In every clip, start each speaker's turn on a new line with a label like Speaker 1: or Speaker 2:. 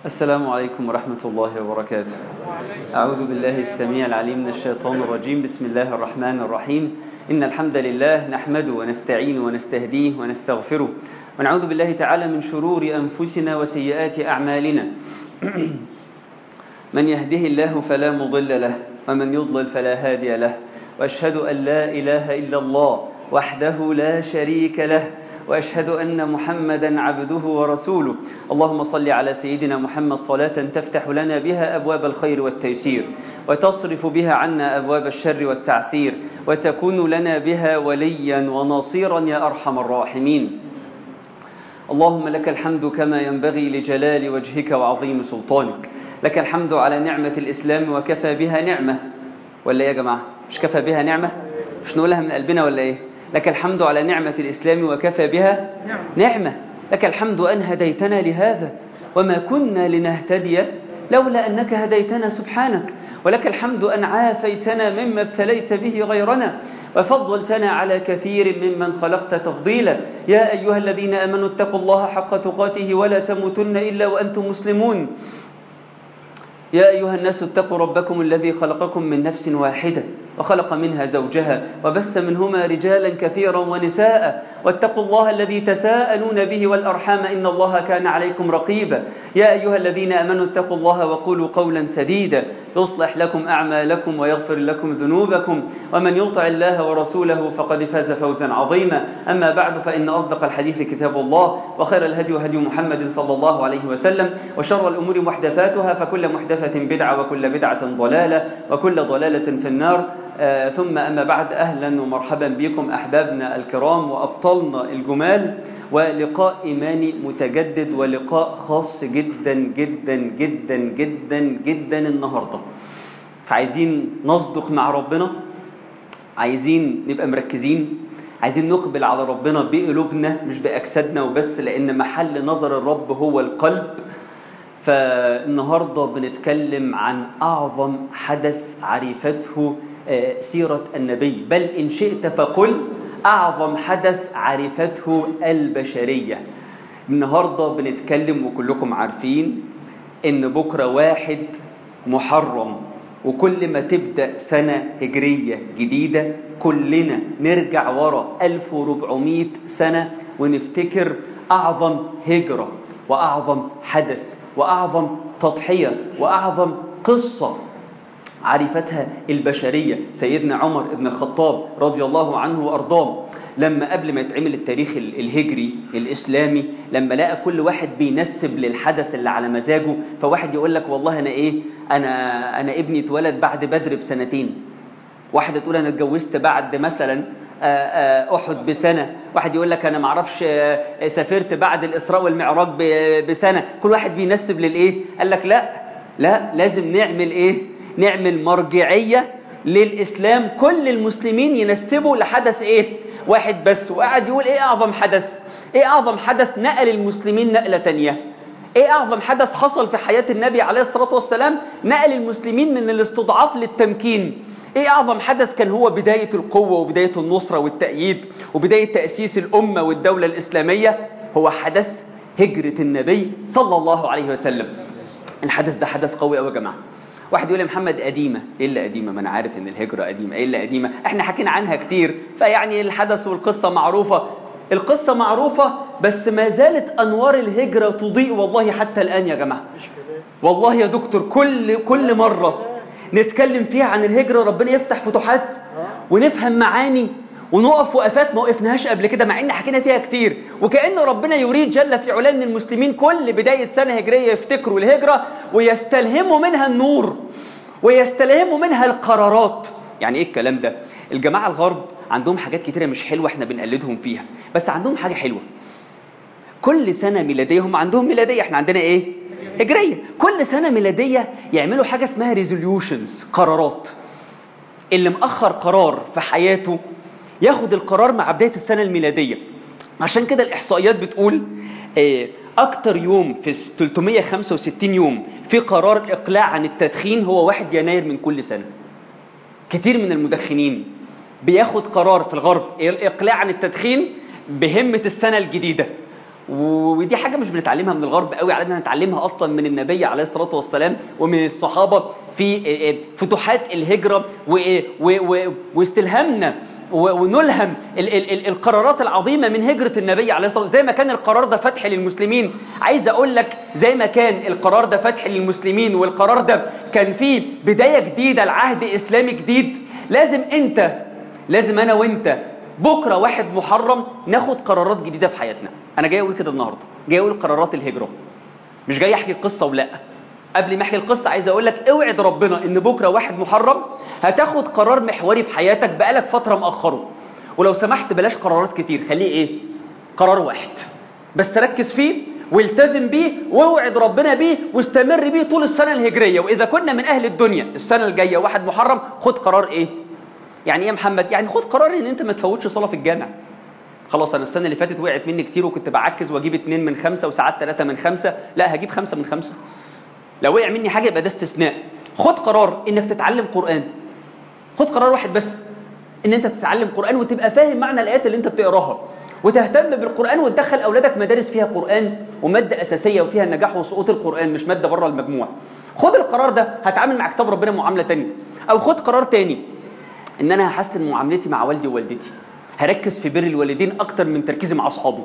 Speaker 1: السلام عليكم ورحمة الله وبركاته أعوذ بالله السميع العليم من الشيطان الرجيم بسم الله الرحمن الرحيم إن الحمد لله نحمده ونستعين ونستهديه ونستغفره ونعوذ بالله تعالى من شرور أنفسنا وسيئات أعمالنا من يهده الله فلا مضل له ومن يضلل فلا هادي له وأشهد أن لا إله إلا الله وحده لا شريك له وأشهد أن محمدا عبده ورسوله اللهم صل على سيدنا محمد صلاة تفتح لنا بها أبواب الخير والتيسير وتصرف بها عنا أبواب الشر والتعسير وتكون لنا بها وليا ونصيرا يا أرحم الراحمين اللهم لك الحمد كما ينبغي لجلال وجهك وعظيم سلطانك لك الحمد على نعمة الإسلام وكفى بها نعمة ولا إيه يا جماعة مش كفى بها نعمة مش نقولها من قلبنا ولا إيه لك الحمد على نعمة الإسلام وكفى بها نعمة لك الحمد أن هديتنا لهذا وما كنا لنهتدي لولا أنك هديتنا سبحانك ولك الحمد أن عافيتنا مما ابتليت به غيرنا وفضلتنا على كثير ممن خلقت تفضيلا يا أيها الذين أمنوا اتقوا الله حق تقاته ولا تموتن إلا وأنتم مسلمون يا أيها الناس اتقوا ربكم الذي خلقكم من نفس واحدة وخلق منها زوجها وبث منهما رجالا كثيرا ونساء واتقوا الله الذي تساءلون به والأرحام إن الله كان عليكم رقيبا يا أيها الذين أمنوا اتقوا الله وقولوا قولا سديدا يصلح لكم أعمالكم ويغفر لكم ذنوبكم ومن يطع الله ورسوله فقد فاز فوزا عظيما أما بعد فإن أصدق الحديث كتاب الله وخير الهدي هدي محمد صلى الله عليه وسلم وشر الأمور محدثاتها فكل محدثة بدعة وكل بدعة ضلالة وكل ضلالة في النار آه ثم أما بعد أهلا ومرحبا بكم أحبابنا الكرام وأبطالنا الجمال ولقاء إيماني متجدد ولقاء خاص جدا جدا جدا جدا جدا النهاردة فعايزين نصدق مع ربنا عايزين نبقى مركزين عايزين نقبل على ربنا بقلوبنا مش بأجسادنا وبس لأن محل نظر الرب هو القلب فالنهاردة بنتكلم عن أعظم حدث عرفته سيرة النبي بل إن شئت فقل أعظم حدث عرفته البشرية النهاردة بنتكلم وكلكم عارفين إن بكرة واحد محرم وكل ما تبدأ سنة هجرية جديدة كلنا نرجع ورا 1400 سنة ونفتكر أعظم هجرة وأعظم حدث وأعظم تضحية وأعظم قصة عرفتها البشرية سيدنا عمر بن الخطاب رضي الله عنه وأرضاه لما قبل ما يتعمل التاريخ الهجري الإسلامي لما لقى كل واحد بينسب للحدث اللي على مزاجه فواحد يقول لك والله أنا إيه أنا, أنا ابني اتولد بعد بدر بسنتين واحدة تقول أنا اتجوزت بعد مثلا أحد بسنة واحد يقول لك أنا معرفش سافرت بعد الإسراء والمعراج بسنة كل واحد بينسب للإيه قال لك لا لا لازم نعمل إيه نعمل مرجعية للإسلام كل المسلمين ينسبوا لحدث إيه واحد بس وقعد يقول إيه أعظم حدث إيه أعظم حدث نقل المسلمين نقلة تانية إيه أعظم حدث حصل في حياة النبي عليه الصلاة والسلام نقل المسلمين من الاستضعاف للتمكين ايه اعظم حدث كان هو بداية القوة وبداية النصرة والتأييد وبداية تأسيس الأمة والدولة الإسلامية هو حدث هجرة النبي صلى الله عليه وسلم الحدث ده حدث قوي قوي يا جماعة واحد يقول لي محمد قديمة ايه اللي قديمة ما انا عارف ان الهجرة قديمة ايه اللي قديمة احنا حكينا عنها كتير فيعني الحدث والقصة معروفة القصة معروفة بس ما زالت انوار الهجرة تضيء والله حتى الان يا جماعة والله يا دكتور كل كل مرة نتكلم فيها عن الهجرة ربنا يفتح فتوحات ونفهم معاني ونقف وقفات ما وقفناهاش قبل كده مع ان حكينا فيها كتير وكأن ربنا يريد جل في علاه ان المسلمين كل بداية سنة هجرية يفتكروا الهجرة ويستلهموا منها النور ويستلهموا منها القرارات يعني ايه الكلام ده الجماعة الغرب عندهم حاجات كتيرة مش حلوة احنا بنقلدهم فيها بس عندهم حاجة حلوة كل سنة ميلادية هم عندهم ميلادية احنا عندنا ايه هجرية كل سنة ميلادية يعملوا حاجة اسمها ريزوليوشنز قرارات اللي مأخر قرار في حياته ياخد القرار مع بداية السنة الميلادية عشان كده الإحصائيات بتقول أكتر يوم في 365 يوم في قرار الإقلاع عن التدخين هو 1 يناير من كل سنة كتير من المدخنين بياخد قرار في الغرب الإقلاع عن التدخين بهمة السنة الجديدة ودي حاجة مش بنتعلمها من الغرب قوي علينا نتعلمها أصلا من النبي عليه الصلاة والسلام ومن الصحابة في فتوحات الهجرة واستلهامنا ونلهم ال ال ال القرارات العظيمة من هجرة النبي عليه الصلاة والسلام زي ما كان القرار ده فتح للمسلمين عايز أقول لك زي ما كان القرار ده فتح للمسلمين والقرار ده كان فيه بداية جديدة لعهد إسلامي جديد لازم أنت لازم أنا وأنت بكرة واحد محرم ناخد قرارات جديدة في حياتنا أنا جاي أقول كده النهاردة جاي أقول قرارات الهجرة مش جاي أحكي القصة ولا قبل ما أحكي القصة عايز أقول لك اوعد ربنا إن بكرة واحد محرم هتاخد قرار محوري في حياتك بقالك فترة مأخره ولو سمحت بلاش قرارات كتير خليه إيه قرار واحد بس ركز فيه والتزم بيه واوعد ربنا بيه واستمر بيه طول السنة الهجرية وإذا كنا من أهل الدنيا السنة الجاية واحد محرم خد قرار إيه يعني ايه يا محمد يعني خد قرار ان انت ما تفوتش صلاه في الجامع خلاص انا السنه اللي فاتت وقعت مني كتير وكنت بعكز واجيب اتنين من خمسة وساعات ثلاثة من خمسة لا هجيب خمسة من خمسة لو وقع مني حاجة يبقى ده استثناء خد قرار انك تتعلم قرآن خد قرار واحد بس ان انت تتعلم قرآن وتبقى فاهم معنى الايات اللي انت بتقراها وتهتم بالقرآن وتدخل اولادك مدارس فيها قرآن ومادة اساسية وفيها النجاح وسقوط القرآن مش مادة بره المجموع خد القرار ده هتعامل مع كتاب ربنا معاملة تانية او خد قرار تاني ان انا هحسن معاملتي مع والدي ووالدتي هركز في بر الوالدين اكتر من تركيزي مع اصحابي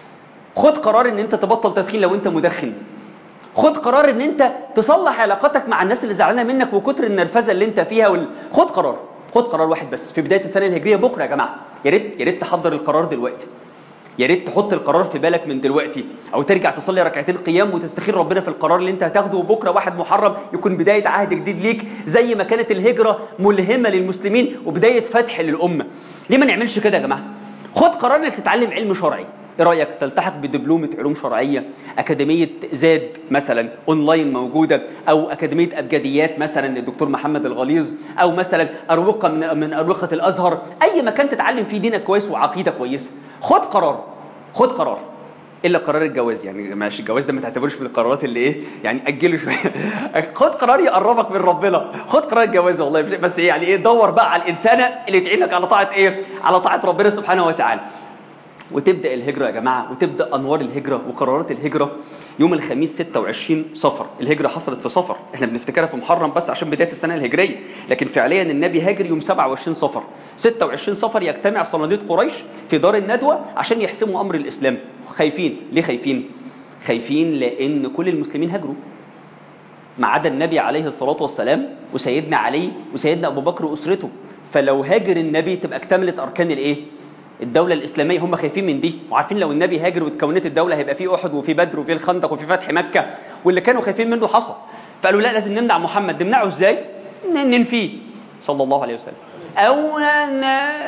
Speaker 1: خد قرار ان انت تبطل تدخين لو انت مدخن خد قرار ان انت تصلح علاقتك مع الناس اللي زعلانه منك وكتر النرفزه اللي انت فيها وال... خد قرار خد قرار واحد بس في بدايه السنه الهجريه بكره يا جماعه يا ريت يا ريت تحضر القرار دلوقتي يا ريت تحط القرار في بالك من دلوقتي او ترجع تصلي ركعتين قيام وتستخير ربنا في القرار اللي انت هتاخده وبكره واحد محرم يكون بدايه عهد جديد ليك زي ما كانت الهجره ملهمه للمسلمين وبدايه فتح للامه ليه ما نعملش كده يا جماعه خد قرار انك تتعلم علم شرعي ايه رايك تلتحق بدبلومه علوم شرعيه اكاديميه زاد مثلا اونلاين موجوده او اكاديميه ابجديات مثلا الدكتور محمد الغليظ او مثلا اروقه من من اروقه الازهر اي مكان تتعلم فيه دينك كويس وعقيده كويسه خد قرار خد قرار الا قرار الجواز يعني ماشي الجواز ده ما تعتبروش من القرارات اللي ايه يعني اجله شويه خد قرار يقربك من ربنا خد قرار الجواز والله بس يعني ايه دور بقى على الانسانه اللي تعينك على طاعه ايه على طاعه ربنا سبحانه وتعالى وتبدا الهجره يا جماعه وتبدا انوار الهجره وقرارات الهجره يوم الخميس 26 صفر الهجره حصلت في صفر احنا بنفتكرها في محرم بس عشان بدايه السنه الهجريه لكن فعليا النبي هاجر يوم 27 صفر 26 صفر يجتمع صناديد قريش في دار الندوه عشان يحسموا امر الاسلام خايفين ليه خايفين خايفين لان كل المسلمين هاجروا ما عدا النبي عليه الصلاه والسلام وسيدنا علي وسيدنا ابو بكر واسرته فلو هاجر النبي تبقى اكتملت اركان الايه الدولة الإسلامية هم خايفين من دي وعارفين لو النبي هاجر وتكونت الدولة هيبقى في أحد وفي بدر وفي الخندق وفي فتح مكة واللي كانوا خايفين منه حصل فقالوا لا لازم نمنع محمد نمنعه ازاي ننفيه صلى الله عليه وسلم أو ن...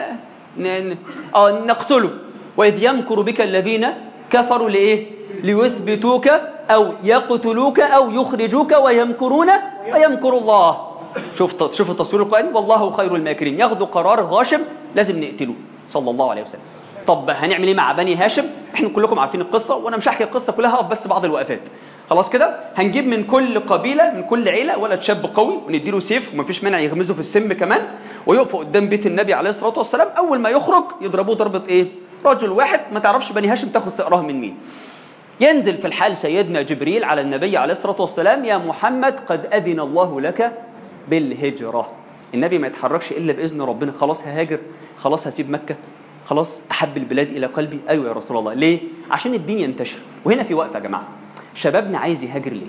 Speaker 1: ن... آه نقتله وإذ يمكر بك الذين كفروا لإيه ليثبتوك أو يقتلوك أو يخرجوك ويمكرون ويمكر الله شوف شوف التصوير القرآني والله خير الماكرين ياخدوا قرار غاشم لازم نقتله صلى الله عليه وسلم طب هنعمل ايه مع بني هاشم احنا كلكم عارفين القصة وانا مش هحكي القصة كلها اقف بس بعض الوقفات خلاص كده هنجيب من كل قبيلة من كل عيلة ولد شاب قوي ونديله سيف ومفيش مانع يغمزه في السم كمان ويقفوا قدام بيت النبي عليه الصلاة والسلام اول ما يخرج يضربوه ضربة ايه رجل واحد ما تعرفش بني هاشم تاخد ثأرها من مين ينزل في الحال سيدنا جبريل على النبي عليه الصلاة والسلام يا محمد قد أذن الله لك بالهجرة النبي ما يتحركش إلا بإذن ربنا خلاص ههاجر خلاص هسيب مكة خلاص أحب البلاد إلى قلبي أيوة يا رسول الله ليه؟ عشان الدين ينتشر وهنا في وقت يا جماعة شبابنا عايز يهاجر ليه؟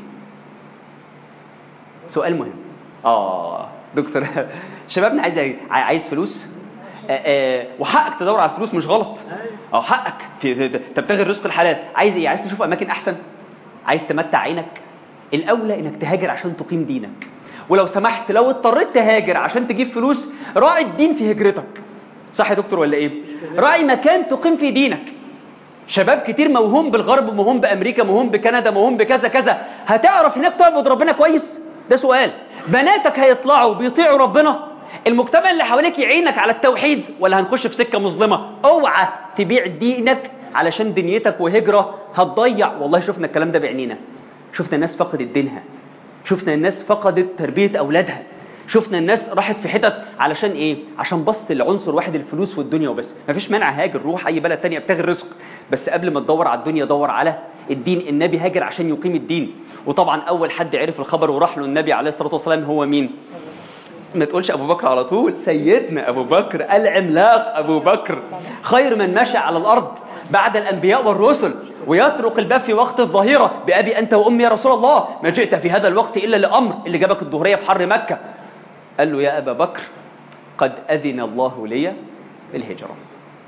Speaker 1: سؤال مهم آه دكتور شبابنا عايز يهاجر. عايز فلوس آه آه وحقك تدور على الفلوس مش غلط اه حقك في تبتغي الرزق الحلال عايز ايه عايز تشوف اماكن احسن عايز تمتع عينك الاولى انك تهاجر عشان تقيم دينك ولو سمحت لو اضطريت تهاجر عشان تجيب فلوس راعي الدين في هجرتك صح يا دكتور ولا ايه راعي مكان تقيم فيه دينك شباب كتير موهوم بالغرب موهوم بامريكا موهوم بكندا موهوم بكذا كذا هتعرف هناك تعبد ربنا كويس ده سؤال بناتك هيطلعوا بيطيعوا ربنا المجتمع اللي حواليك يعينك على التوحيد ولا هنخش في سكه مظلمه اوعى تبيع دينك علشان دنيتك وهجره هتضيع والله شفنا الكلام ده بعينينا شفنا الناس فقدت دينها شفنا الناس فقدت تربيه اولادها شفنا الناس راحت في حتت علشان ايه عشان بص لعنصر واحد الفلوس والدنيا وبس مفيش مانع هاجر روح اي بلد تانية ابتغي الرزق بس قبل ما تدور على الدنيا دور على الدين النبي هاجر عشان يقيم الدين وطبعا اول حد عرف الخبر وراح له النبي عليه الصلاه والسلام هو مين ما تقولش ابو بكر على طول سيدنا ابو بكر العملاق ابو بكر خير من مشى على الارض بعد الانبياء والرسل ويطرق الباب في وقت الظهيره بابي انت وامي يا رسول الله ما جئت في هذا الوقت الا لامر اللي جابك الظهريه في حر مكه قال له يا ابا بكر قد اذن الله لي بالهجره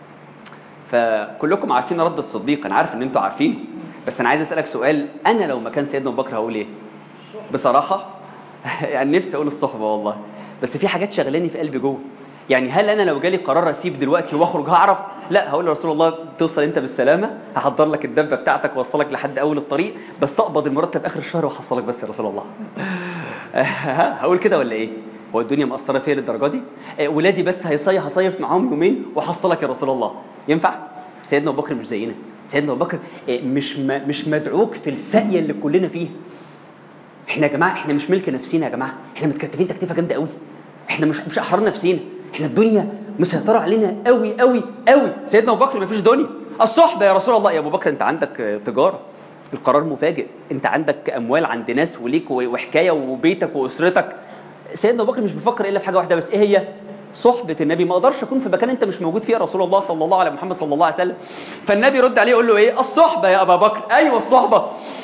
Speaker 1: فكلكم عارفين رد الصديق انا عارف ان انتوا عارفين بس انا عايز اسالك سؤال انا لو مكان سيدنا ابو بكر هقول ايه بصراحه يعني نفسي اقول الصحبه والله بس في حاجات شغلاني في قلبي جوه يعني هل انا لو جالي قرار اسيب دلوقتي واخرج هعرف لا هقول لرسول الله توصل انت بالسلامه هحضر لك الدبه بتاعتك واوصلك لحد اول الطريق بس اقبض المرتب اخر الشهر واحصلك بس يا رسول الله هقول كده ولا ايه هو الدنيا مأثره فيا للدرجه دي ولادي بس هيصيف هصيف معاهم يومين واحصلك يا رسول الله ينفع سيدنا ابو بكر مش زينا سيدنا ابو بكر مش مش مدعوك في الساقيه اللي كلنا فيها احنا يا جماعه احنا مش ملك نفسينا يا جماعه احنا متكتفين تكتيفه جامده قوي احنا مش مش احرار نفسينا احنا الدنيا مسيطره علينا قوي قوي قوي سيدنا ابو بكر ما فيش دنيا الصحبه يا رسول الله يا ابو بكر انت عندك تجاره القرار مفاجئ انت عندك اموال عند ناس وليك وحكايه وبيتك واسرتك سيدنا ابو بكر مش بيفكر الا في حاجه واحده بس ايه هي صحبة النبي ما اقدرش اكون في مكان انت مش موجود فيه يا رسول الله صلى الله عليه محمد صلى الله عليه وسلم فالنبي يرد عليه يقول له ايه الصحبة يا ابا بكر ايوه الصحبة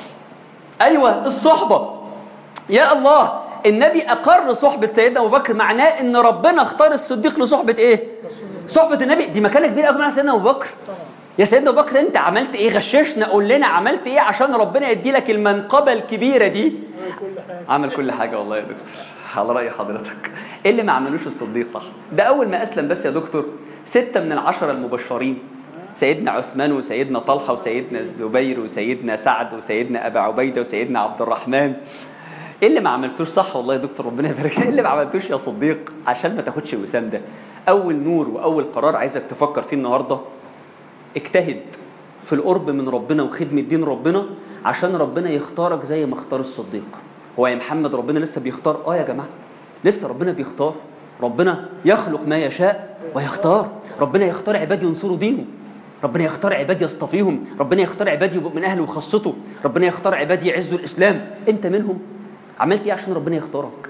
Speaker 1: ايوه الصحبة يا الله النبي اقر صحبة سيدنا ابو بكر معناه ان ربنا اختار الصديق لصحبة ايه صحبة النبي دي مكانة كبيرة قوي مع سيدنا ابو بكر يا سيدنا ابو بكر انت عملت ايه غششنا قول لنا عملت ايه عشان ربنا يدي لك المنقبة الكبيرة دي عمل كل حاجة والله يا دكتور على رأي حضرتك ايه اللي ما عملوش الصديق صح ده اول ما اسلم بس يا دكتور ستة من العشرة المبشرين سيدنا عثمان وسيدنا طلحة وسيدنا الزبير وسيدنا سعد وسيدنا أبا عبيدة وسيدنا عبد الرحمن ايه اللي ما عملتوش صح والله يا دكتور ربنا يبارك ايه اللي ما عملتوش يا صديق عشان ما تاخدش الوسام ده اول نور واول قرار عايزك تفكر فيه النهارده اجتهد في القرب من ربنا وخدمة دين ربنا عشان ربنا يختارك زي ما اختار الصديق هو يا محمد ربنا لسه بيختار اه يا جماعه لسه ربنا بيختار ربنا يخلق ما يشاء ويختار ربنا يختار عباد ينصروا دينه ربنا يختار عباد يصطفيهم ربنا يختار عباد يبقوا من اهله وخاصته ربنا يختار عباد يعزوا الاسلام انت منهم عملت ايه عشان ربنا يختارك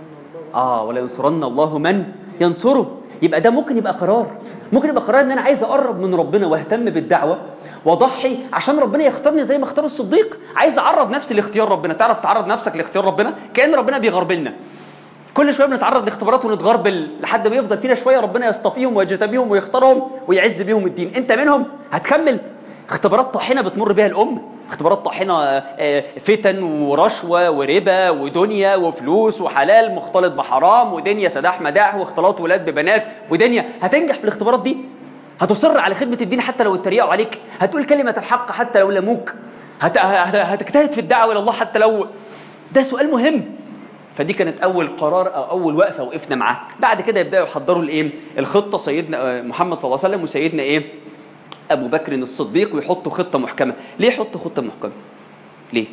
Speaker 1: اه ولا ينصرن الله من ينصره يبقى ده ممكن يبقى قرار ممكن يبقى قرار ان انا عايز اقرب من ربنا واهتم بالدعوه واضحي عشان ربنا يختارني زي ما اختار الصديق عايز اعرض نفسي لاختيار ربنا تعرف تعرض نفسك لاختيار ربنا كان ربنا بيغربلنا كل شويه بنتعرض لاختبارات ونتغربل لحد ما يفضل فينا شويه ربنا يصطفيهم ويجتبيهم ويختارهم ويعز بيهم الدين انت منهم هتكمل اختبارات طاحنه بتمر بيها الامه اختبارات طاحنه فتن ورشوه وربا ودنيا وفلوس وحلال مختلط بحرام ودنيا سداح مداح واختلاط ولاد ببنات ودنيا هتنجح في الاختبارات دي هتصر على خدمة الدين حتى لو اتريقوا عليك هتقول كلمة الحق حتى لو لموك هت... هتجتهد في الدعوة إلى الله حتى لو ده سؤال مهم فدي كانت أول قرار أو أول وقفة وقفنا معاه بعد كده يبدأوا يحضروا الإيه الخطة سيدنا محمد صلى الله عليه وسلم وسيدنا إيه أبو بكر الصديق ويحطوا خطة محكمة ليه يحطوا خطة محكمة ليه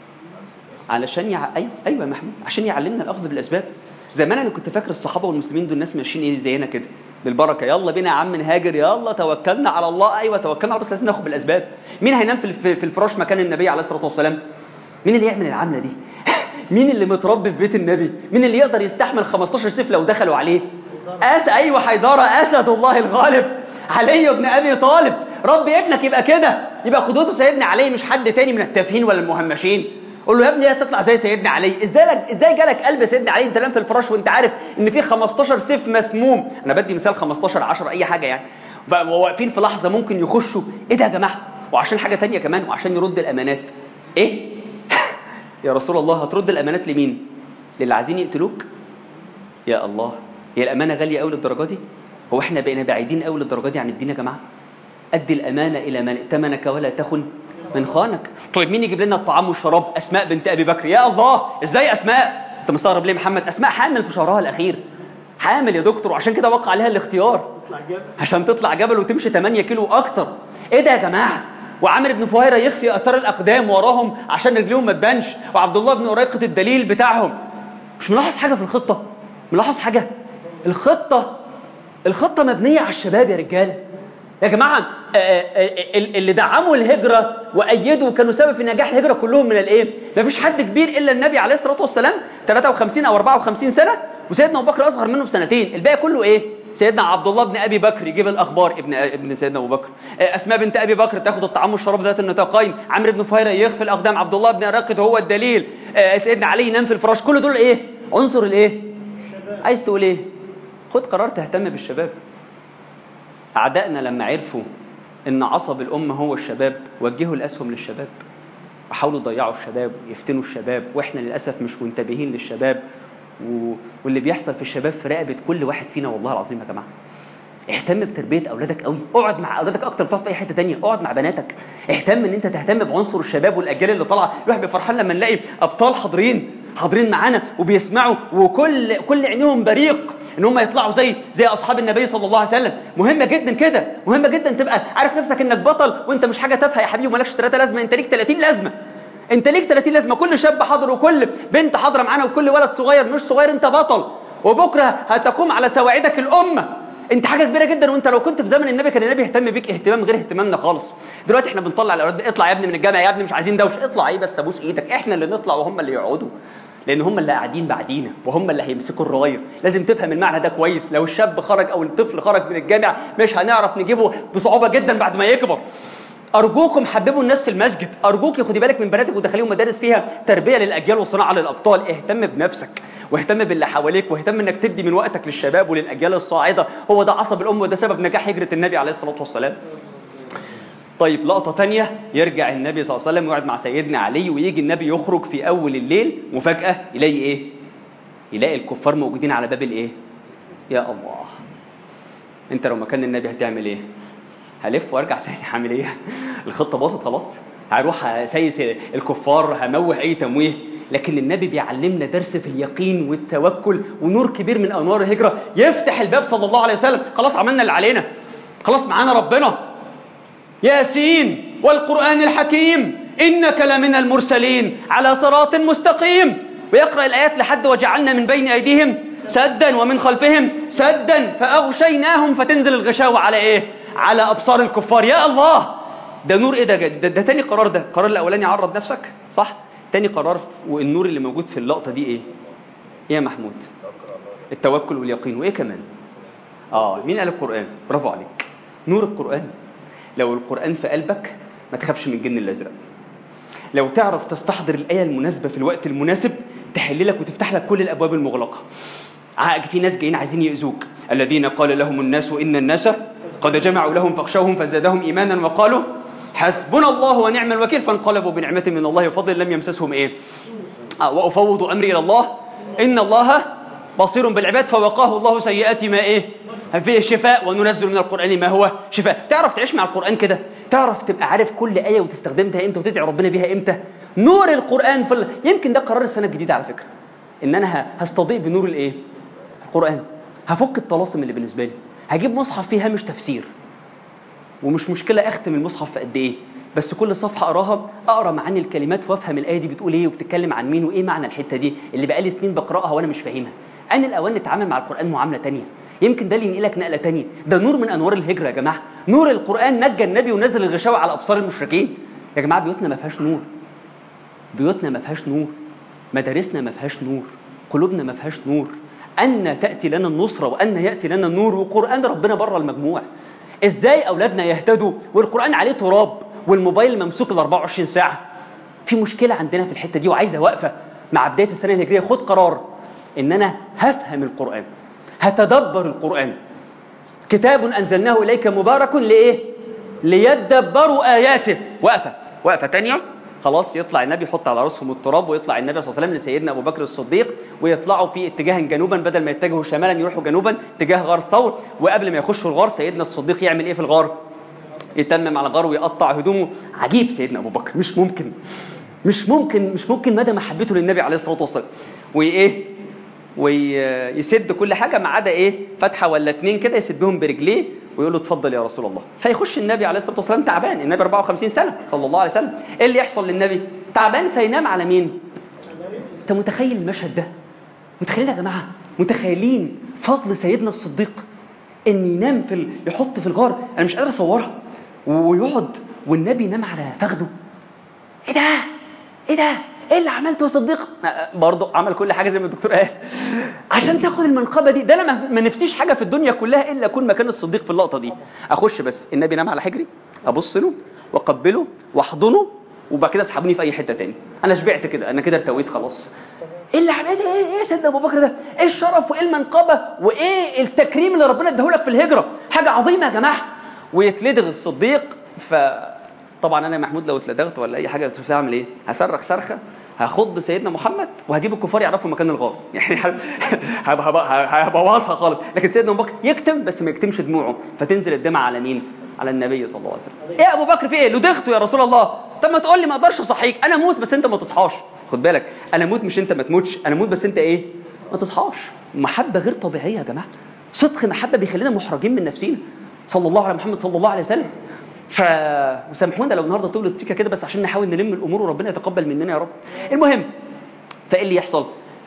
Speaker 1: علشان يع... أيوة أيوة يا محمود عشان يعلمنا الأخذ بالأسباب زمان أنا كنت فاكر الصحابة والمسلمين دول ناس ماشيين إيه زينا كده بالبركه يلا بينا يا عم نهاجر يلا توكلنا على الله ايوه توكلنا على بس لازم ناخد بالاسباب مين هينام في في الفراش مكان النبي عليه الصلاه والسلام مين اللي يعمل العمله دي مين اللي متربي في بيت النبي مين اللي يقدر يستحمل 15 سيف لو دخلوا عليه أس أيوة حيدارة أسد الله الغالب علي بن أبي طالب ربي ابنك يبقى كده يبقى قدوته سيدنا علي مش حد تاني من التافهين ولا المهمشين قول له يا ابني تطلع زي سيدنا علي ازاي لك ازاي جالك قلب سيدنا علي انت نام في الفراش وانت عارف ان في 15 سيف مسموم انا بدي مثال 15 10 اي حاجه يعني واقفين في لحظه ممكن يخشوا ايه ده يا جماعه وعشان حاجه تانية كمان وعشان يرد الامانات ايه يا رسول الله هترد الامانات لمين للي عايزين يقتلوك يا الله هي الامانه غاليه قوي للدرجه دي هو احنا بقينا بعيدين قوي للدرجه دي عن الدين يا جماعه ادي الامانه الى من ائتمنك ولا تخن من خانك طيب مين يجيب لنا الطعام والشراب اسماء بنت ابي بكر يا الله ازاي اسماء انت مستغرب ليه محمد اسماء حامل في شهرها الاخير حامل يا دكتور وعشان كده وقع عليها الاختيار عشان تطلع جبل وتمشي 8 كيلو اكتر ايه ده يا جماعه وعامر بن فهيره يخفي اثار الاقدام وراهم عشان رجليهم ما تبانش وعبد الله بن أريقة الدليل بتاعهم مش ملاحظ حاجه في الخطه ملاحظ حاجه الخطه الخطه مبنيه على الشباب يا رجاله يا جماعه اللي دعموا الهجرة وأيدوا كانوا سبب في نجاح الهجرة كلهم من الإيه؟ مفيش حد كبير إلا النبي عليه الصلاة والسلام 53 أو 54 سنة وسيدنا أبو بكر أصغر منه بسنتين الباقي كله إيه؟ سيدنا عبد الله بن ابي بكر يجيب الاخبار ابن ابن سيدنا ابو بكر اسماء بنت ابي بكر تاخد الطعام والشراب ذات النطاقين عمرو بن فهيره يخفي الاقدام عبد الله بن راقد هو الدليل سيدنا علي ينام في الفراش كل دول ايه عنصر الايه عايز تقول ايه خد قرار تهتم بالشباب اعدائنا لما عرفوا ان عصب الامه هو الشباب وجهوا الاسهم للشباب وحاولوا يضيعوا الشباب ويفتنوا الشباب واحنا للاسف مش منتبهين للشباب و... واللي بيحصل في الشباب في رقبه كل واحد فينا والله العظيم يا جماعه اهتم بتربيه اولادك قوي اقعد مع اولادك اكتر تقعد في اي حته تانية اقعد مع بناتك اهتم ان انت تهتم بعنصر الشباب والاجيال اللي طالعه الواحد بيبقى فرحان لما نلاقي ابطال حاضرين حاضرين معانا وبيسمعوا وكل كل عينيهم بريق ان هم يطلعوا زي زي اصحاب النبي صلى الله عليه وسلم مهمه جدا كده مهمه جدا تبقى عارف نفسك انك بطل وانت مش حاجه تافهه يا حبيبي ومالكش 3 لازمه انت ليك 30 لازمه انت ليك 30 لازمه كل شاب حاضر وكل بنت حاضره معانا وكل ولد صغير مش صغير انت بطل وبكره هتقوم على سواعدك الامه انت حاجه كبيره جدا وانت لو كنت في زمن النبي كان النبي يهتم بيك اهتمام غير اهتمامنا خالص دلوقتي احنا بنطلع الاولاد اطلع يا ابني من الجامع يا ابني مش عايزين دوشه اطلع ايه بس ابوس ايدك احنا اللي نطلع وهم اللي يقعدوا لان هم اللي قاعدين بعدينا وهم اللي هيمسكوا الرايه لازم تفهم المعنى ده كويس لو الشاب خرج او الطفل خرج من الجامع مش هنعرف نجيبه بصعوبه جدا بعد ما يكبر أرجوكم حببوا الناس في المسجد أرجوك خدي بالك من بناتك ودخليهم مدارس فيها تربية للأجيال وصناعة للأبطال اهتم بنفسك واهتم باللي حواليك واهتم انك تدي من وقتك للشباب وللأجيال الصاعدة هو ده عصب الأم وده سبب نجاح هجرة النبي عليه الصلاة والسلام طيب لقطة تانية يرجع النبي صلى الله عليه وسلم ويقعد مع سيدنا علي ويجي النبي يخرج في أول الليل مفاجأة يلاقي إيه؟ يلاقي الكفار موجودين على باب الإيه؟ يا الله أنت لو مكان النبي هتعمل إيه؟ هلف وارجع تاني هعمل ايه الخطه باظت خلاص هروح اسيس الكفار هموه اي تمويه لكن النبي بيعلمنا درس في اليقين والتوكل ونور كبير من انوار الهجره يفتح الباب صلى الله عليه وسلم خلاص عملنا اللي علينا خلاص معانا ربنا ياسين والقران الحكيم انك لمن المرسلين على صراط مستقيم ويقرا الايات لحد وجعلنا من بين ايديهم سدا ومن خلفهم سدا فاغشيناهم فتنزل الغشاوه على ايه على ابصار الكفار يا الله ده نور ايه ده ده, ده تاني قرار ده القرار الاولاني عرض نفسك صح تاني قرار والنور اللي موجود في اللقطه دي ايه ايه يا محمود التوكل واليقين وايه كمان اه مين قال القران برافو عليك نور القران لو القران في قلبك ما تخافش من الجن الازرق لو تعرف تستحضر الايه المناسبه في الوقت المناسب تحل لك وتفتح لك كل الابواب المغلقه في ناس جايين عايزين يؤذوك الذين قال لهم الناس ان الناس قد جمعوا لهم فاخشوهم فزادهم ايمانا وقالوا حسبنا الله ونعم الوكيل فانقلبوا بنعمه من الله وفضل لم يمسسهم ايه آه وافوض امري الى الله ان الله بصير بالعباد فوقاه الله سيئات ما ايه فيه شفاء وننزل من القران ما هو شفاء تعرف تعيش مع القران كده تعرف تبقى عارف كل ايه وتستخدمها امتى وتدعي ربنا بيها امتى نور القران في ال... يمكن ده قرار السنه الجديده على فكره ان انا هستضيء بنور الايه القران هفك الطلاسم اللي بالنسبه لي هجيب مصحف فيه هامش تفسير ومش مشكلة أختم المصحف في قد إيه بس كل صفحة أقراها أقرأ معاني الكلمات وأفهم الآية دي بتقول إيه وبتتكلم عن مين وإيه معنى الحتة دي اللي بقالي سنين بقرأها وأنا مش فاهمها أنا الأوان نتعامل مع القرآن معاملة تانية يمكن ده اللي ينقلك نقلة تانية ده نور من أنوار الهجرة يا جماعة نور القرآن نجى النبي ونزل الغشاوة على أبصار المشركين يا جماعة بيوتنا ما فيهاش نور بيوتنا ما فيهاش نور مدارسنا ما فيهاش نور قلوبنا ما فيهاش نور أن تأتي لنا النصرة وأن يأتي لنا النور وقرآن ربنا بره المجموع إزاي أولادنا يهتدوا والقرآن عليه تراب والموبايل ممسوك ال 24 ساعة في مشكلة عندنا في الحتة دي وعايزة واقفة مع بداية السنة الهجرية خد قرار إن أنا هفهم القرآن هتدبر القرآن كتاب أنزلناه إليك مبارك لإيه؟ ليدبروا آياته وقفة وقفة تانية خلاص يطلع النبي يحط على راسهم التراب ويطلع النبي صلى الله عليه وسلم لسيدنا ابو بكر الصديق ويطلعوا في اتجاه جنوبا بدل ما يتجهوا شمالا يروحوا جنوبا اتجاه غار ثور وقبل ما يخشوا الغار سيدنا الصديق يعمل ايه في الغار؟ يتمم على الغار ويقطع هدومه عجيب سيدنا ابو بكر مش ممكن مش ممكن مش ممكن مدى محبته للنبي عليه الصلاه والسلام وايه ويسد كل حاجه ما عدا ايه فتحه ولا اتنين كده يسدهم برجليه ويقول له اتفضل يا رسول الله فيخش النبي عليه الصلاه والسلام تعبان النبي 54 سنه صلى الله عليه وسلم ايه اللي يحصل للنبي تعبان فينام على مين انت متخيل المشهد ده متخيلين يا جماعه متخيلين فضل سيدنا الصديق ان ينام في ال... يحط في الغار انا مش قادر اصورها ويقعد والنبي ينام على فخده ايه ده ايه ده ايه اللي عملته يا صديق برضه عمل كل حاجه زي ما الدكتور قال عشان تاخد المنقبه دي ده انا ما- ما نفسيش حاجه في الدنيا كلها الا اكون مكان الصديق في اللقطه دي اخش بس النبي نام على حجري ابص له واقبله واحضنه وبعد كده اسحبوني في اي حته تاني انا شبعت كده انا كده ارتويت خلاص ايه اللي عملت ايه ايه سيدنا ابو بكر ده ايه الشرف وايه المنقبه وايه التكريم اللي ربنا اداهولك في الهجره حاجه عظيمه يا جماعه ويتلدغ الصديق ف طبعا انا يا محمود لو اتلدغت ولا اي حاجه كنت هعمل ايه هصرخ صرخه هخض سيدنا محمد وهجيب الكفار يعرفوا مكان الغار يعني هب- هب- هبوظها خالص لكن سيدنا ابو بكر يكتم بس ما يكتمش دموعه فتنزل الدمع على مين على النبي صلى الله عليه وسلم ايه يا ابو بكر في ايه لدغته يا رسول الله طب ما تقول لي ما اقدرش اصحيك انا اموت بس انت ما تصحاش خد بالك انا اموت مش انت ما تموتش انا اموت بس انت ايه ما تصحاش محبه غير طبيعيه يا جماعه صدق محبه بيخلينا محرجين من نفسنا صلى الله على محمد صلى الله عليه وسلم ف وسامحونا لو النهارده طولت سيكه كده بس عشان نحاول نلم الامور وربنا يتقبل مننا يا رب المهم فايه اللي يحصل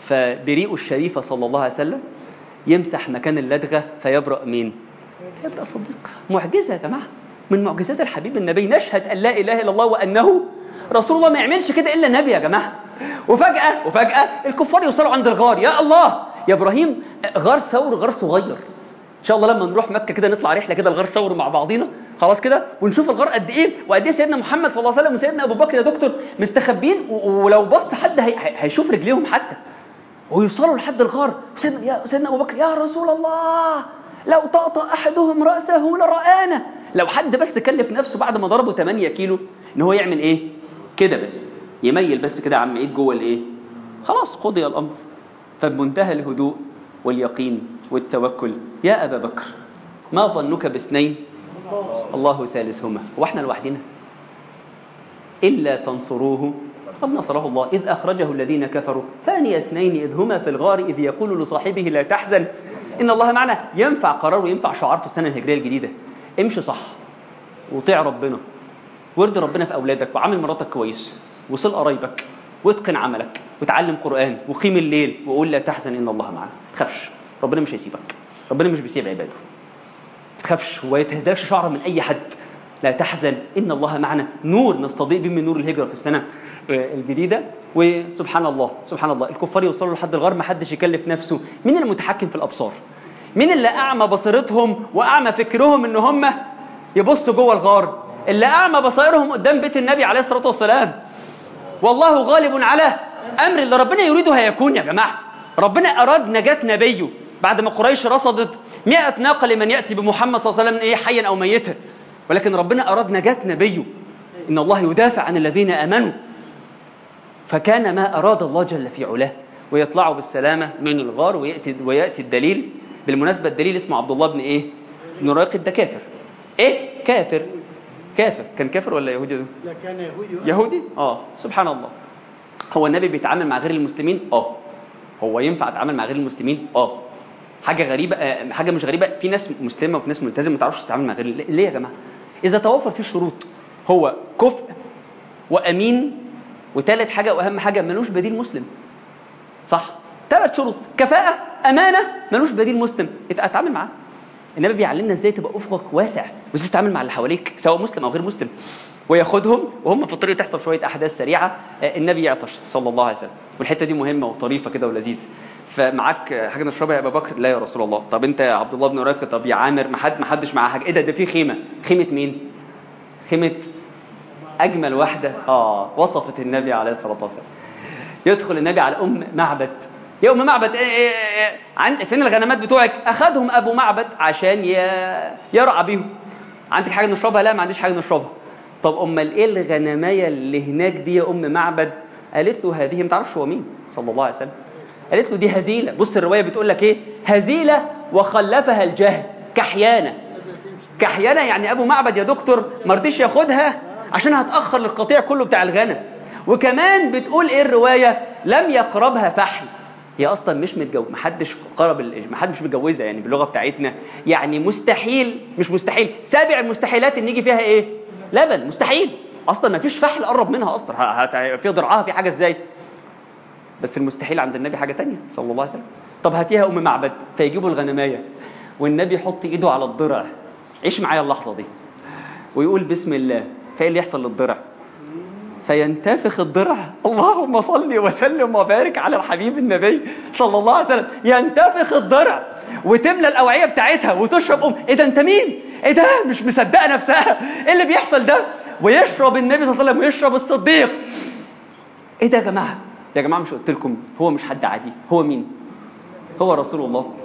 Speaker 1: فبريء الشريفه صلى الله عليه وسلم يمسح مكان اللدغه فيبرأ مين فيبرأ صديق معجزه يا جماعه من معجزات الحبيب النبي نشهد ان لا اله الا الله وانه رسول الله ما يعملش كده الا النبي يا جماعه وفجاه وفجاه الكفار يوصلوا عند الغار يا الله يا ابراهيم غار ثور غار صغير ان شاء الله لما نروح مكه كده نطلع رحله كده لغار ثور مع بعضينا خلاص كده ونشوف الغار قد ايه وقد ايه سيدنا محمد صلى الله عليه وسلم وسيدنا ابو بكر يا دكتور مستخبين و- ولو بص حد هي- هي- هيشوف رجليهم حتى ويوصلوا لحد الغار سيدنا يا سيدنا ابو بكر يا رسول الله لو طأطأ احدهم راسه لرآنا لو حد بس كلف نفسه بعد ما ضربه 8 كيلو ان هو يعمل ايه كده بس يميل بس كده عم ايد جوه الايه خلاص قضي الامر فبمنتهى الهدوء واليقين والتوكل يا أبا بكر ما ظنك باثنين الله ثالثهما واحنا لوحدنا إلا تنصروه قد نصره الله إذ أخرجه الذين كفروا ثاني اثنين إذ هما في الغار إذ يقول لصاحبه لا تحزن إن الله معنا ينفع قرار وينفع شعار في السنة الهجرية الجديدة امشي صح وطيع ربنا وارضي ربنا في أولادك وعامل مراتك كويس وصل قرايبك واتقن عملك وتعلم قرآن وقيم الليل وقول لا تحزن إن الله معنا تخافش ربنا مش هيسيبك ربنا مش بيسيب عباده تخافش وما يتهزاش شعره من أي حد لا تحزن إن الله معنا نور نستضيء به من نور الهجرة في السنة آه، الجديدة وسبحان الله سبحان الله الكفار يوصلوا لحد الغار ما حدش يكلف نفسه مين المتحكم في الأبصار مين اللي أعمى بصيرتهم وأعمى فكرهم إن هم يبصوا جوه الغار اللي أعمى بصائرهم قدام بيت النبي عليه الصلاة والسلام والله غالب على أمر اللي ربنا يريده هيكون يا جماعة ربنا أراد نجاة نبيه بعد ما قريش رصدت مئة ناقة لمن يأتي بمحمد صلى الله عليه وسلم إيه حيا أو ميتا ولكن ربنا أراد نجاة نبيه إن الله يدافع عن الذين آمنوا فكان ما أراد الله جل في علاه ويطلعوا بالسلامة من الغار ويأتي, ويأتي الدليل بالمناسبة الدليل اسمه عبد الله بن إيه؟ بن راقد ده كافر إيه؟ كافر كافر كان كافر ولا يهودي ده؟
Speaker 2: لا كان يهودي
Speaker 1: يهودي؟ اه سبحان الله هو النبي بيتعامل مع غير المسلمين؟ اه هو ينفع يتعامل مع غير المسلمين؟ اه حاجة غريبة آه حاجة مش غريبة في ناس مسلمة وفي ناس ملتزمة ما تعرفش تتعامل مع غير ليه يا جماعة؟ إذا توفر فيه شروط هو كفء وأمين وثالث حاجة وأهم حاجة ملوش بديل مسلم صح؟ ثلاث شروط كفاءة أمانة ملوش بديل مسلم اتعامل معاه النبي بيعلمنا ازاي تبقى افقك واسع وازاي تتعامل مع اللي حواليك سواء مسلم او غير مسلم وياخدهم وهم في الطريق تحصل شويه احداث سريعه آه، النبي يعطش صلى الله عليه وسلم والحته دي مهمه وطريفه كده ولذيذه فمعاك آه، حاجه نشربها يا ابا بكر لا يا رسول الله طب انت يا عبد الله بن راكب طب يا عامر ما حد ما حدش معاه حاجه ايه ده ده في خيمه خيمه مين خيمه اجمل واحده اه وصفت النبي عليه الصلاه والسلام يدخل النبي على ام معبد يا ام معبد إيه إيه إيه عند فين الغنمات بتوعك اخذهم ابو معبد عشان ي- يرعى بيهم عندك حاجه نشربها لا ما عنديش حاجه نشربها طب امال ايه الغنمايه اللي هناك دي يا ام معبد قالت له هذه ما تعرفش هو مين صلى الله عليه وسلم قالت له دي هزيله بص الروايه بتقول لك ايه هزيله وخلفها الجهل كحيانه كحيانه يعني ابو معبد يا دكتور ما رضيش ياخدها عشان هتاخر للقطيع كله بتاع الغنم وكمان بتقول ايه الروايه لم يقربها فحل هي اصلا مش متجوز محدش قرب ال- محدش متجوزها يعني باللغه بتاعتنا يعني مستحيل مش مستحيل سابع المستحيلات ان يجي فيها ايه لبن مستحيل اصلا ما فيش فحل قرب منها اصلا ه- هت- في ضرعها في حاجه ازاي بس المستحيل عند النبي حاجه تانية صلى الله عليه وسلم طب هاتيها ام معبد فيجيبوا الغنمايه والنبي يحط ايده على الضرع عيش معايا اللحظه دي ويقول بسم الله فايه اللي يحصل للضرع فينتفخ الضرع اللهم صل وسلم وبارك على الحبيب النبي صلى الله عليه وسلم ينتفخ الضرع وتملى الاوعيه بتاعتها وتشرب ام ايه ده انت مين ايه ده مش مصدقه نفسها ايه اللي بيحصل ده ويشرب النبي صلى الله عليه وسلم ويشرب الصديق ايه ده يا جماعه يا جماعه مش قلت لكم هو مش حد عادي هو مين هو رسول الله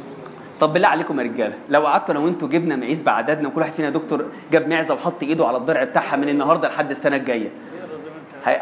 Speaker 1: طب بالله عليكم يا رجاله لو قعدت انا وانتوا جبنا معيز بعددنا وكل واحد فينا دكتور جاب معزه وحط ايده على الضرع بتاعها من النهارده لحد السنه الجايه هي-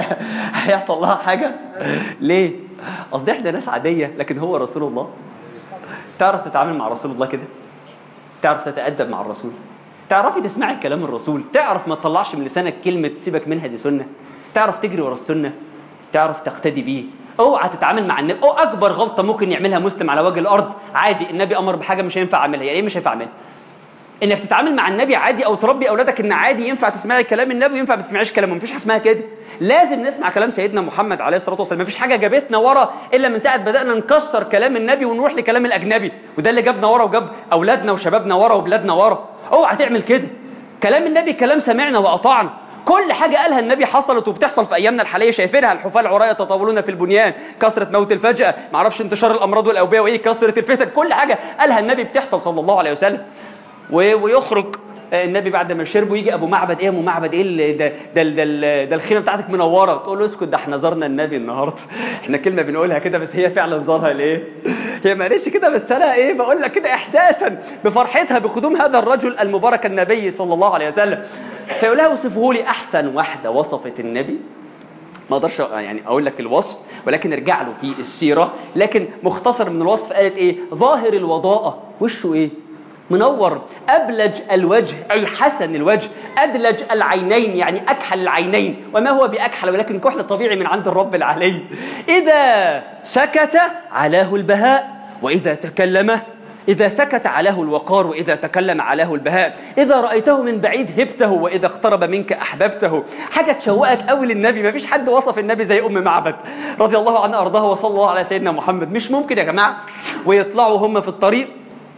Speaker 1: هيحصل لها حاجه ليه قصدي احنا ناس عاديه لكن هو رسول الله تعرف تتعامل مع رسول الله كده تعرف تتأدب مع الرسول تعرفي تسمعي كلام الرسول تعرف ما تطلعش من لسانك كلمة سيبك منها دي سنة تعرف تجري ورا السنة تعرف تقتدي بيه اوعى تتعامل مع النبي او اكبر غلطة ممكن يعملها مسلم على وجه الارض عادي النبي امر بحاجة مش هينفع اعملها يعني ايه مش هينفع اعملها انك تتعامل مع النبي عادي او تربي اولادك ان عادي ينفع تسمعي كلام النبي وينفع ما تسمعيش كلامه مفيش حاجه اسمها كده لازم نسمع كلام سيدنا محمد عليه الصلاه والسلام مفيش حاجه جابتنا ورا الا من ساعه بدانا نكسر كلام النبي ونروح لكلام الاجنبي وده اللي جابنا ورا وجاب اولادنا وشبابنا ورا وبلادنا ورا اوعى تعمل كده كلام النبي كلام سمعنا واطعنا كل حاجة قالها النبي حصلت وبتحصل في أيامنا الحالية شايفينها الحفاة العراة يتطاولون في البنيان كثرة موت الفجأة معرفش انتشار الأمراض والأوبئة وإيه كثرة الفتن كل حاجة قالها النبي بتحصل صلى الله عليه وسلم و- ويخرج آه، النبي بعد ما شرب ويجي ابو معبد ايه يا ابو معبد ايه اللي ده ده ده, ده, ده الخيمه بتاعتك منوره تقول له اسكت ده احنا زرنا النبي النهارده احنا كلمه بنقولها كده بس هي فعلا زارها ليه هي ما قالتش كده بس انا ايه بقول لك كده احساسا بفرحتها بقدوم هذا الرجل المبارك النبي صلى الله عليه وسلم فيقول لها اوصفه لي احسن واحده وصفت النبي ما اقدرش يعني اقول لك الوصف ولكن ارجع له في السيره لكن مختصر من الوصف قالت ايه ظاهر الوضاءه وشه ايه منور أبلج الوجه أي حسن الوجه أدلج العينين يعني أكحل العينين وما هو بأكحل ولكن كحل طبيعي من عند الرب العلي إذا سكت علاه البهاء وإذا تكلم إذا سكت علاه الوقار وإذا تكلم علاه البهاء إذا رأيته من بعيد هبته وإذا اقترب منك أحببته حاجة تشوقك قوي للنبي ما فيش حد وصف النبي زي أم معبد رضي الله عنها أرضاها وصلى الله على سيدنا محمد مش ممكن يا جماعة ويطلعوا هم في الطريق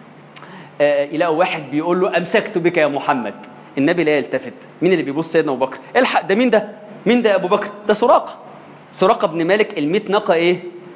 Speaker 1: آه، يلاقوا واحد بيقول له امسكت بك يا محمد النبي لا يلتفت مين اللي بيبص سيدنا ابو بكر الحق ده مين ده مين ده يا ابو بكر ده سراقه سراقه بن مالك ال100 ناقه ايه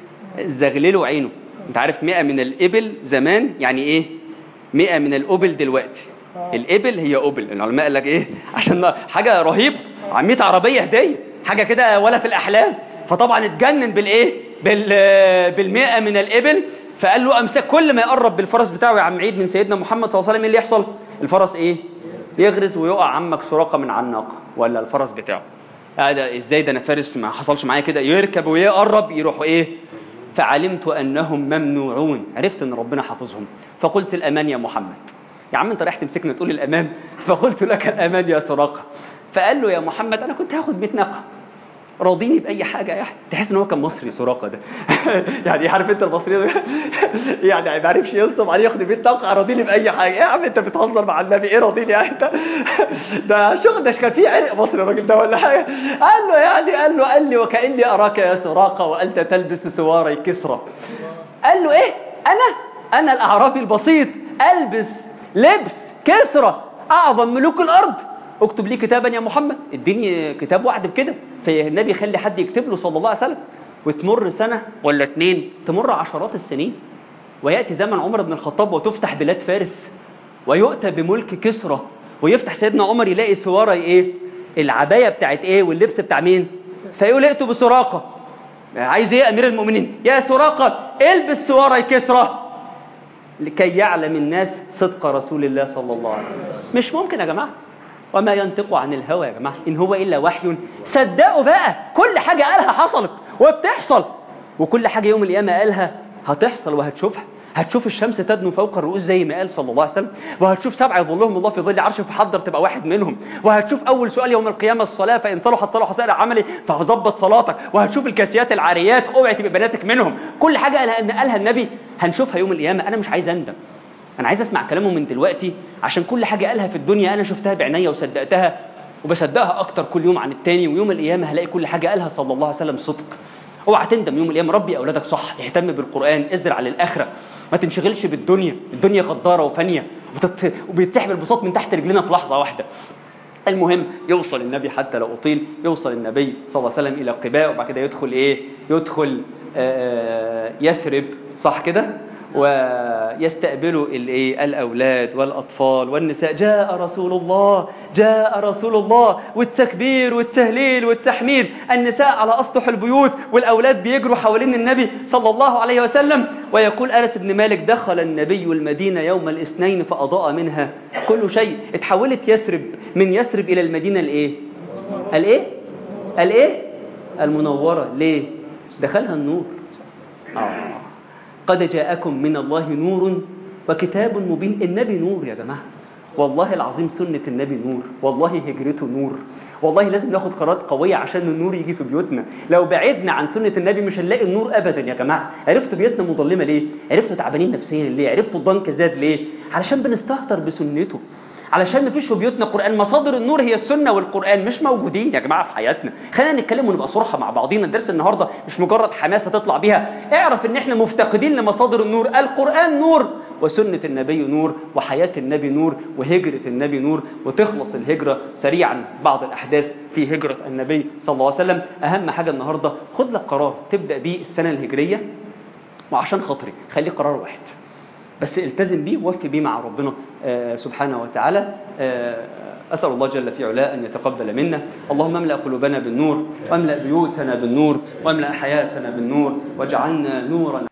Speaker 1: زغللوا عينه انت عارف 100 من الابل زمان يعني ايه 100 من الابل دلوقتي الابل هي ابل العلماء قال لك ايه عشان حاجه رهيبه 100 عربيه هديه حاجه كده ولا في الاحلام فطبعا اتجنن بالايه بال بال100 من الابل فقال له امسك كل ما يقرب بالفرس بتاعه يا عم عيد من سيدنا محمد صلى الله عليه وسلم ايه اللي يحصل الفرس ايه يغرز ويقع عمك سراقه من على الناقه ولا الفرس بتاعه هذا ازاي ده انا فارس ما حصلش معايا كده يركب ويقرب يروحوا ايه فعلمت انهم ممنوعون عرفت ان ربنا حافظهم فقلت الامان يا محمد يا عم انت رايح تمسكنا تقول الامان فقلت لك الامان يا سراقه فقال له يا محمد انا كنت هاخد 100 ناقه راضيني باي حاجه يا أحمد. تحس ان هو كان مصري سراقه ده يعني عارف انت المصري ده يعني ما عرفش ينصب عليه ياخد 100 ناقه راضيني باي حاجه يا عم انت بتهزر مع النبي ايه راضيني يعني انت ده شغل ده كان فيه عرق مصري الراجل ده ولا حاجه قال له يعني قال له قال لي وكاني اراك يا سراقه وانت تلبس سواري كسرى قال له ايه انا انا الاعرابي البسيط البس لبس كسرى اعظم ملوك الارض اكتب لي كتابا يا محمد اديني كتاب وعد بكده فالنبي يخلي حد يكتب له صلى الله عليه وسلم وتمر سنة ولا اتنين تمر عشرات السنين ويأتي زمن عمر بن الخطاب وتفتح بلاد فارس ويؤتى بملك كسرى ويفتح سيدنا عمر يلاقي سوارة ايه العباية بتاعت ايه واللبس بتاع مين فيقول ائتوا بسراقة عايز ايه امير المؤمنين يا سراقة البس سوارة كسرى لكي يعلم الناس صدق رسول الله صلى الله عليه وسلم مش ممكن يا جماعه وما ينطق عن الهوى يا جماعه ان هو الا وحي صدقوا بقى كل حاجه قالها حصلت وبتحصل وكل حاجه يوم القيامه قالها هتحصل وهتشوفها هتشوف الشمس تدنو فوق الرؤوس زي ما قال صلى الله عليه وسلم وهتشوف سبعه يظلهم الله في ظل عرشه فحضر تبقى واحد منهم وهتشوف اول سؤال يوم القيامه الصلاه فان صلحت صلح سائر عملي فظبط صلاتك وهتشوف الكاسيات العاريات اوعي تبقى بناتك منهم كل حاجه قالها قالها النبي هنشوفها يوم القيامه انا مش عايز اندم انا عايز اسمع كلامه من دلوقتي عشان كل حاجه قالها في الدنيا انا شفتها بعينيا وصدقتها وبصدقها اكتر كل يوم عن التاني ويوم القيامه هلاقي كل حاجه قالها صلى الله عليه وسلم صدق اوعى تندم يوم القيامه ربي اولادك صح اهتم بالقران ازرع للاخره ما تنشغلش بالدنيا الدنيا غداره وفانيه وبتت- وبيتسحب البساط من تحت رجلنا في لحظة واحدة المهم يوصل النبي حتى لو أطيل يوصل النبي صلى الله عليه وسلم إلى قباء وبعد كده يدخل إيه يدخل آه، يثرب صح كده ويستقبلوا الايه الاولاد والاطفال والنساء جاء رسول الله جاء رسول الله والتكبير والتهليل والتحميد النساء على اسطح البيوت والاولاد بيجروا حوالين النبي صلى الله عليه وسلم ويقول انس بن مالك دخل النبي المدينه يوم الاثنين فاضاء منها كل شيء اتحولت يثرب من يثرب الى المدينه الايه الايه الايه المنوره ليه دخلها النور آه. قد جاءكم من الله نور وكتاب مبين النبي نور يا جماعة والله العظيم سنة النبي نور والله هجرته نور والله لازم ناخد قرارات قوية عشان النور يجي في بيوتنا لو بعدنا عن سنة النبي مش هنلاقي النور أبدا يا جماعة عرفتوا بيوتنا مظلمة ليه عرفتوا تعبانين نفسيا ليه عرفتوا الضنك زاد ليه علشان بنستهتر بسنته علشان مفيش في بيوتنا قرآن مصادر النور هي السنة والقرآن مش موجودين يا جماعة في حياتنا خلينا نتكلم ونبقى صراحة مع بعضينا الدرس النهاردة مش مجرد حماسة تطلع بيها اعرف ان احنا مفتقدين لمصادر النور القرآن نور وسنة النبي نور وحياة النبي نور وهجرة النبي نور وتخلص الهجرة سريعا بعض الأحداث في هجرة النبي صلى الله عليه وسلم أهم حاجة النهاردة خد لك قرار تبدأ بيه السنة الهجرية وعشان خاطري خليه قرار واحد بس التزم بيه ووفي بيه مع ربنا آه، سبحانه وتعالى آه، أسأل الله جل في علاه أن يتقبل منا اللهم املأ قلوبنا بالنور واملأ بيوتنا بالنور واملأ حياتنا بالنور واجعلنا نورا